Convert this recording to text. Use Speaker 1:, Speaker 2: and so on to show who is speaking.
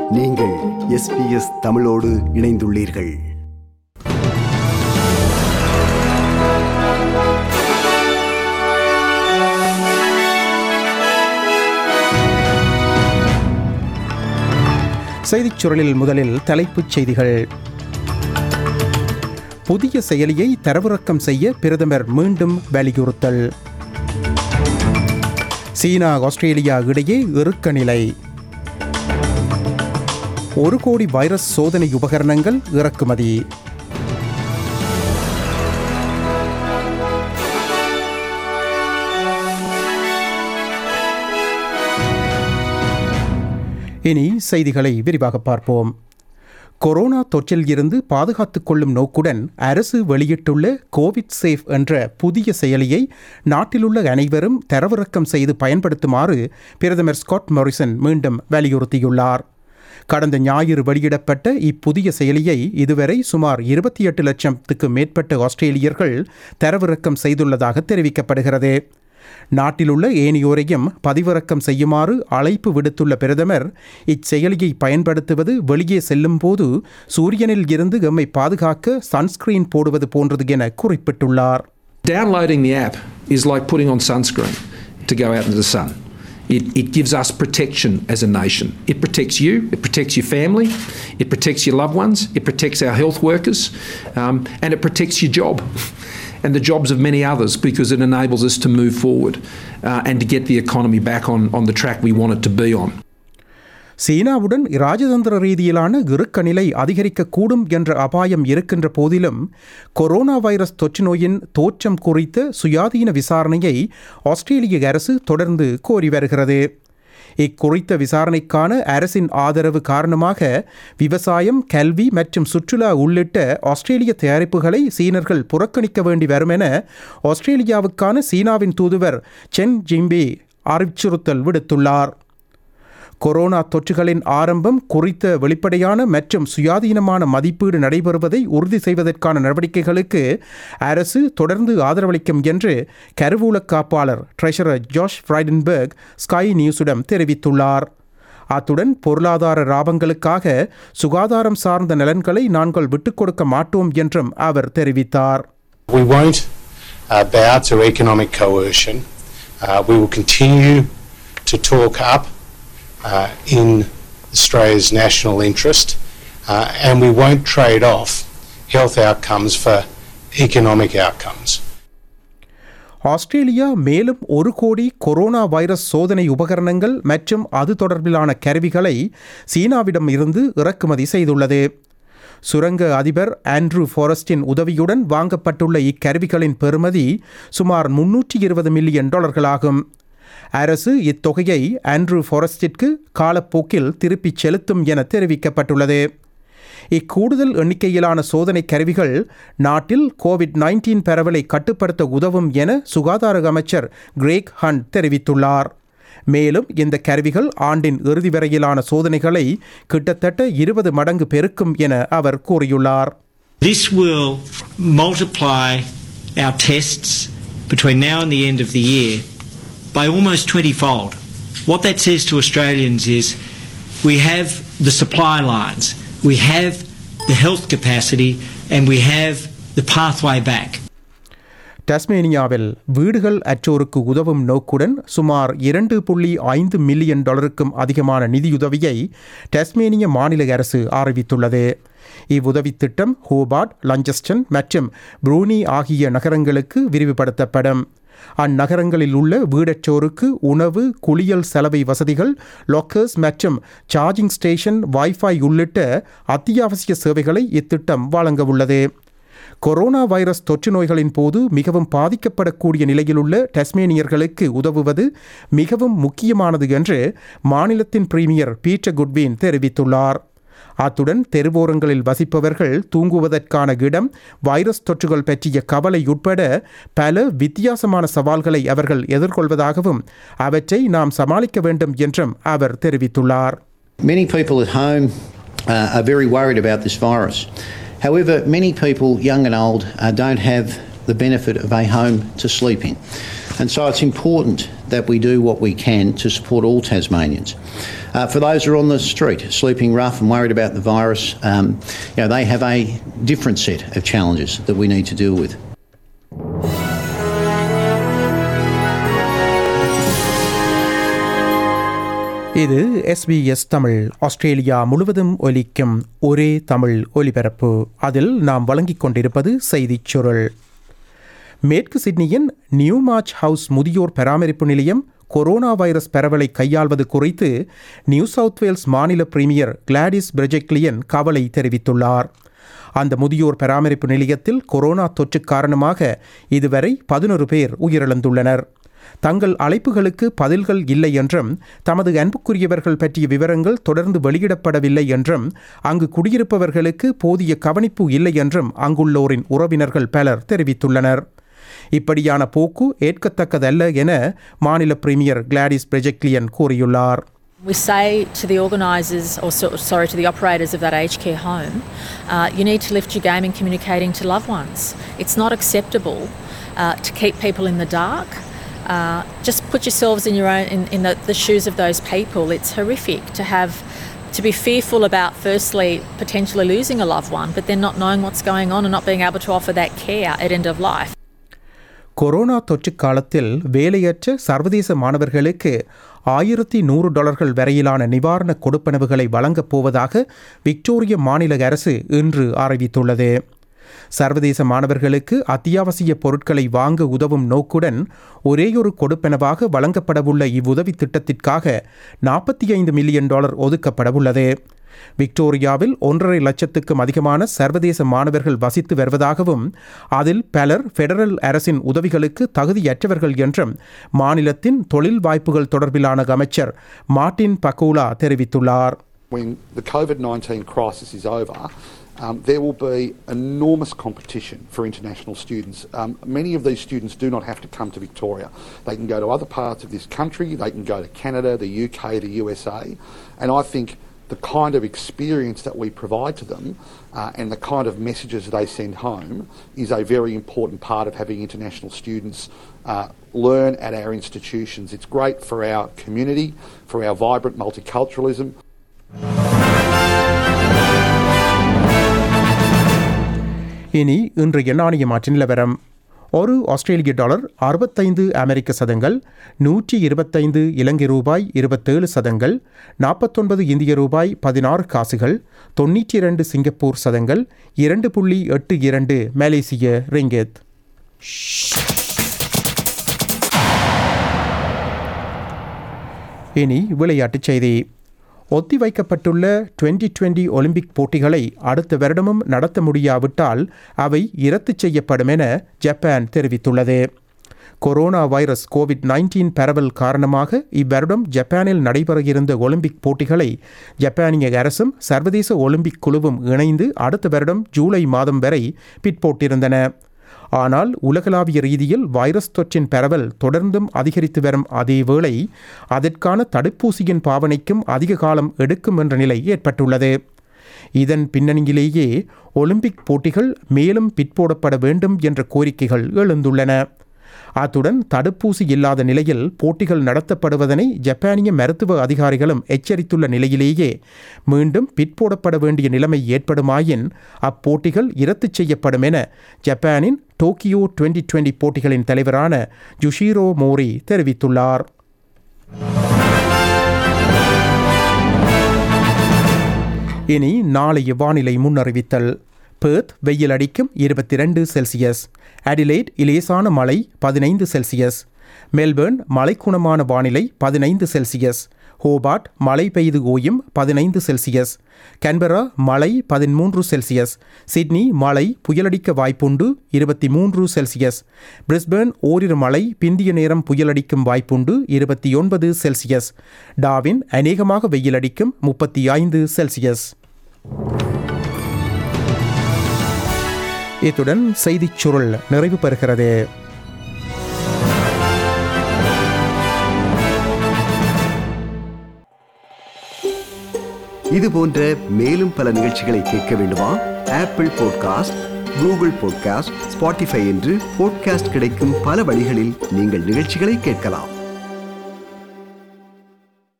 Speaker 1: நீங்கள் எஸ்பிஎஸ் தமிழோடு இணைந்துள்ளீர்கள்
Speaker 2: செய்திச் சுருளில் முதலில் தலைப்புச் செய்திகள் புதிய செயலியை தரவிறக்கம் செய்ய பிரதமர் மீண்டும் வலியுறுத்தல் சீனா ஆஸ்திரேலியா இடையே இறுக்க நிலை ஒரு கோடி வைரஸ் சோதனை உபகரணங்கள் இறக்குமதி இனி செய்திகளை விரிவாக பார்ப்போம் கொரோனா தொற்றில் இருந்து பாதுகாத்துக் கொள்ளும் நோக்குடன் அரசு வெளியிட்டுள்ள கோவிட் சேஃப் என்ற புதிய செயலியை நாட்டிலுள்ள அனைவரும் தரவிறக்கம் செய்து பயன்படுத்துமாறு பிரதமர் ஸ்காட் மொரிசன் மீண்டும் வலியுறுத்தியுள்ளார் கடந்த ஞாயிறு வெளியிடப்பட்ட இப்புதிய செயலியை இதுவரை சுமார் இருபத்தி எட்டு லட்சத்துக்கு மேற்பட்ட ஆஸ்திரேலியர்கள் தரவிறக்கம் செய்துள்ளதாக தெரிவிக்கப்படுகிறது நாட்டிலுள்ள ஏனையோரையும் பதிவிறக்கம் செய்யுமாறு அழைப்பு விடுத்துள்ள பிரதமர் இச்செயலியை பயன்படுத்துவது வெளியே செல்லும் போது சூரியனில் இருந்து எம்மை பாதுகாக்க சன்ஸ்கிரீன் போடுவது போன்றது என குறிப்பிட்டுள்ளார்
Speaker 3: Downloading the app is like putting on sunscreen to go out into the sun. It, it gives us protection as a nation. It protects you, it protects your family, it protects your loved ones, it protects our health workers, um, and it protects your job and the jobs of many others because it enables us to move forward uh, and to get the economy back on, on the track we want it to be on.
Speaker 2: சீனாவுடன் இராஜதந்திர ரீதியிலான இறுக்க நிலை அதிகரிக்கக்கூடும் என்ற அபாயம் இருக்கின்ற போதிலும் கொரோனா வைரஸ் தொற்று நோயின் தோற்றம் குறித்த சுயாதீன விசாரணையை ஆஸ்திரேலிய அரசு தொடர்ந்து கோரி வருகிறது இக்குறித்த விசாரணைக்கான அரசின் ஆதரவு காரணமாக விவசாயம் கல்வி மற்றும் சுற்றுலா உள்ளிட்ட ஆஸ்திரேலிய தயாரிப்புகளை சீனர்கள் புறக்கணிக்க வேண்டி வரும் என ஆஸ்திரேலியாவுக்கான சீனாவின் தூதுவர் சென் ஜிம்பி அறிவுறுத்தல் விடுத்துள்ளார் கொரோனா தொற்றுகளின் ஆரம்பம் குறித்த வெளிப்படையான மற்றும் சுயாதீனமான மதிப்பீடு நடைபெறுவதை உறுதி செய்வதற்கான நடவடிக்கைகளுக்கு அரசு தொடர்ந்து ஆதரவளிக்கும் என்று கருவூல காப்பாளர் ட்ரெஷரர் ஜாஷ் ஃப்ரைடன்பர்க் ஸ்கை நியூஸிடம் தெரிவித்துள்ளார் அத்துடன் பொருளாதார லாபங்களுக்காக சுகாதாரம் சார்ந்த நலன்களை நாங்கள் விட்டுக் கொடுக்க மாட்டோம் என்றும் அவர் தெரிவித்தார்
Speaker 4: We won't uh, bow to economic coercion. Uh, we will continue to talk up uh, in Australia's national interest, uh, and we won't trade off health outcomes for economic outcomes.
Speaker 2: Australia மேலும் ஒரு கோடி corona virus சோதனை உபகரணங்கள் மற்றும் அது தொடர்பிலான கருவிகளை சீனாவிடம் இருந்து இறக்குமதி செய்துள்ளது சுரங்க அதிபர் ஆண்ட்ரூ ஃபாரஸ்டின் உதவியுடன் வாங்கப்பட்டுள்ள இக்கருவிகளின் பெறுமதி சுமார் முன்னூற்றி இருபது மில்லியன் டாலர்களாகும் அரசு இத்தொகையை ஆண்ட்ரூ ஃபாரஸ்டிற்கு காலப்போக்கில் திருப்பிச் செலுத்தும் என தெரிவிக்கப்பட்டுள்ளது இக்கூடுதல் எண்ணிக்கையிலான சோதனை கருவிகள் நாட்டில் கோவிட் நைன்டீன் பரவலை கட்டுப்படுத்த உதவும் என சுகாதார அமைச்சர் கிரேக் ஹண்ட் தெரிவித்துள்ளார் மேலும் இந்த கருவிகள் ஆண்டின் இறுதி வரையிலான சோதனைகளை கிட்டத்தட்ட இருபது மடங்கு பெருக்கும் என அவர் கூறியுள்ளார்
Speaker 5: This will multiply our tests between now and the end of the year by almost 20 fold. What that says to Australians is we have the supply lines, we have the health capacity, and we have the pathway back.
Speaker 2: டஸ்மேனியாவில் வீடுகள் அற்றோருக்கு உதவும் நோக்குடன் சுமார் இரண்டு புள்ளி ஐந்து million டாலருக்கும் அதிகமான நிதியுதவியை Tasmania மாநில அரசு அறிவித்துள்ளது இவ்வுதவித் திட்டம் ஹோபார்ட் லஞ்சஸ்டன் மற்றும் ப்ரூனி ஆகிய நகரங்களுக்கு விரிவுபடுத்தப்படும் அந்நகரங்களில் உள்ள வீடற்றோருக்கு உணவு குளியல் செலவை வசதிகள் லாக்கர்ஸ் மற்றும் சார்ஜிங் ஸ்டேஷன் வைஃபை உள்ளிட்ட அத்தியாவசிய சேவைகளை இத்திட்டம் வழங்க உள்ளது கொரோனா வைரஸ் தொற்று நோய்களின் போது மிகவும் பாதிக்கப்படக்கூடிய நிலையிலுள்ள டஸ்மேனியர்களுக்கு உதவுவது மிகவும் முக்கியமானது என்று மாநிலத்தின் பிரீமியர் பீட்டர் குட்வின் தெரிவித்துள்ளார் அத்துடன் தெருவோரங்களில் வசிப்பவர்கள் தூங்குவதற்கான இடம் வைரஸ் தொற்றுகள் பற்றிய கவலை உட்பட பல வித்தியாசமான சவால்களை அவர்கள் எதிர்கொள்வதாகவும் அவற்றை நாம் சமாளிக்க வேண்டும் என்றும் அவர் தெரிவித்துள்ளார்
Speaker 6: Many people at home uh, are very worried about this virus. However, many people, young and old, uh, don't have the benefit of a home to sleep in. And so it's important that we do what we can to support all Tasmanians. Uh, for those who are on the street, sleeping rough and worried about the virus, um, you know, they have a different set of challenges that we need to deal with.
Speaker 2: இது S B S Tamil Australia முழுவதும் ஒலிக்கும் ஒரே தமிழ் ஒலிபரப்பு அதில் நாம் வழங்கிக் கொண்டிருப்பது செய்திச் சுருள் மேற்கு சிட்னியின் நியூ மார்ச் ஹவுஸ் முதியோர் பராமரிப்பு நிலையம் கொரோனா வைரஸ் பரவலை கையாள்வது குறித்து நியூ சவுத் வேல்ஸ் மாநில பிரீமியர் கிளாடிஸ் பிரெஜெக்லியன் கவலை தெரிவித்துள்ளார் அந்த முதியோர் பராமரிப்பு நிலையத்தில் கொரோனா தொற்று காரணமாக இதுவரை பதினொரு பேர் உயிரிழந்துள்ளனர் தங்கள் அழைப்புகளுக்கு பதில்கள் இல்லை என்றும் தமது அன்புக்குரியவர்கள் பற்றிய விவரங்கள் தொடர்ந்து வெளியிடப்படவில்லை என்றும் அங்கு குடியிருப்பவர்களுக்கு போதிய கவனிப்பு இல்லை என்றும் அங்குள்ளோரின் உறவினர்கள் பலர் தெரிவித்துள்ளனர் இப்படியான போக்கு ஏற்கத்தக்கதல்ல என மாநில பிரீமியர் கிளாடிஸ் பிரெஜெக்லியன் கூறியுள்ளார்
Speaker 7: We say to the organisers, or so, sorry, to the operators of that aged care home, uh, you need to lift your game in communicating to loved ones. It's not acceptable uh, to keep people in the dark. Uh, just put yourselves in your own in, in the, the shoes of those people. It's horrific to have to be fearful about firstly potentially losing a loved one, but then not knowing what's going on and not being able to offer that care at end of life.
Speaker 2: Corona தொற்று காலத்தில் வேலையற்ற சர்வதேச மாணவர்களுக்கு ஆயிரத்தி நூறு டாலர்கள் வரையிலான நிவாரண கொடுப்பனவுகளை வழங்கப் போவதாக விக்டோரிய மாநில அரசு இன்று அறிவித்துள்ளது சர்வதேச மாணவர்களுக்கு அத்தியாவசிய பொருட்களை வாங்க உதவும் நோக்குடன் ஒரேயொரு கொடுப்பனவாக வழங்கப்படவுள்ள இவ்வுதவி திட்டத்திற்காக நாற்பத்தி ஐந்து மில்லியன் டாலர் ஒதுக்கப்படவுள்ளது விக்டோரியாவில் ஒன்றரை லட்சத்துக்கும் அதிகமான சர்வதேச மாணவர்கள் வசித்து வருவதாகவும் அதில் பலர் ஃபெடரல் அரசின் உதவிகளுக்கு தகுதியற்றவர்கள் என்றும் மாநிலத்தின் தொழில் வாய்ப்புகள் தொடர்பிலான அமைச்சர் மார்டின் பக்கூலா தெரிவித்துள்ளார்
Speaker 8: when the COVID 19 crisis is over, um, there will be enormous competition for international students. Um, many of these students do not have to come to Victoria. They can go to other parts of this country, they can go to Canada, the UK, the USA, and I think the kind of experience that we provide to them uh, and the kind of messages they send home is a very important part of having international students uh, learn at our institutions. It's great for our community, for our vibrant multiculturalism.
Speaker 2: இனி இன்றைய நாணய மாற்று நிலவரம் ஒரு ஆஸ்திரேலிய dollar அறுபத்தைந்து அமெரிக்க சதங்கள் நூற்றி இருபத்தைந்து இலங்கை ரூபாய் இருபத்தேழு சதங்கள் நாற்பத்தொன்பது இந்திய ரூபாய் பதினாறு காசுகள் தொண்ணூற்றி இரண்டு சிங்கப்பூர் சதங்கள் இரண்டு புள்ளி எட்டு இரண்டு மலேசிய ரிங்கெத் இனி விளையாட்டுச் செய்தி ஒத்திவைக்கப்பட்டுள்ள டுவெண்டி டுவெண்டி ஒலிம்பிக் போட்டிகளை அடுத்த வருடமும் நடத்த முடியாவிட்டால் அவை இரத்து செய்யப்படும் என ஜப்பான் தெரிவித்துள்ளது கொரோனா வைரஸ் கோவிட் நைன்டீன் பரவல் காரணமாக இவ்வருடம் ஜப்பானில் நடைபெற இருந்த ஒலிம்பிக் போட்டிகளை ஜப்பானிய அரசும் சர்வதேச ஒலிம்பிக் குழுவும் இணைந்து அடுத்த வருடம் ஜூலை மாதம் வரை பிற்போட்டிருந்தன ஆனால் உலகளாவிய ரீதியில் வைரஸ் தொற்றின் பரவல் தொடர்ந்தும் அதிகரித்து வரும் அதேவேளை அதற்கான தடுப்பூசியின் பாவனைக்கும் அதிக காலம் எடுக்கும் என்ற நிலை ஏற்பட்டுள்ளது இதன் பின்னணியிலேயே ஒலிம்பிக் போட்டிகள் மேலும் பிற்போடப்பட வேண்டும் என்ற கோரிக்கைகள் எழுந்துள்ளன அத்துடன் தடுப்பூசி இல்லாத நிலையில் போட்டிகள் நடத்தப்படுவதனை ஜப்பானிய மருத்துவ அதிகாரிகளும் எச்சரித்துள்ள நிலையிலேயே மீண்டும் பிற்போடப்பட வேண்டிய நிலைமை ஏற்படுமாயின் அப்போட்டிகள் இரத்து செய்யப்படும் என ஜப்பானின் டோக்கியோ டுவெண்டி டுவெண்டி போட்டிகளின் தலைவரான ஜுஷிரோ மோரி தெரிவித்துள்ளார் இனி நாளைய வானிலை முன்னறிவித்தல் பேர்த் வெயில் அடிக்கும் இருபத்தி ரெண்டு செல்சியஸ் அடிலைட் இலேசான மழை பதினைந்து செல்சியஸ் மெல்பர்ன் மலைக்குணமான வானிலை பதினைந்து செல்சியஸ் ஹோபார்ட் மழை பெய்து ஓயும் பதினைந்து செல்சியஸ் கன்பரா மழை பதிமூன்று செல்சியஸ் சிட்னி மழை புயலடிக்க வாய்ப்புண்டு இருபத்தி மூன்று செல்சியஸ் பிரிஸ்பேர்ன் ஓரிரு மழை பிந்திய நேரம் புயலடிக்கும் வாய்ப்புண்டு இருபத்தி ஒன்பது செல்சியஸ் டாவின் அநேகமாக வெயிலடிக்கும் முப்பத்தி ஐந்து செல்சியஸ் இத்துடன் செய்திச் சுருள் நிறைவு பெறுகிறது
Speaker 1: இது போன்ற மேலும் பல நிகழ்ச்சிகளை கேட்க வேண்டுமா Apple podcast Google podcast Spotify என்று பாட்காஸ்ட் கிடைக்கும் பல வழிகளில் நீங்கள் நிகழ்ச்சிகளை கேட்கலாம்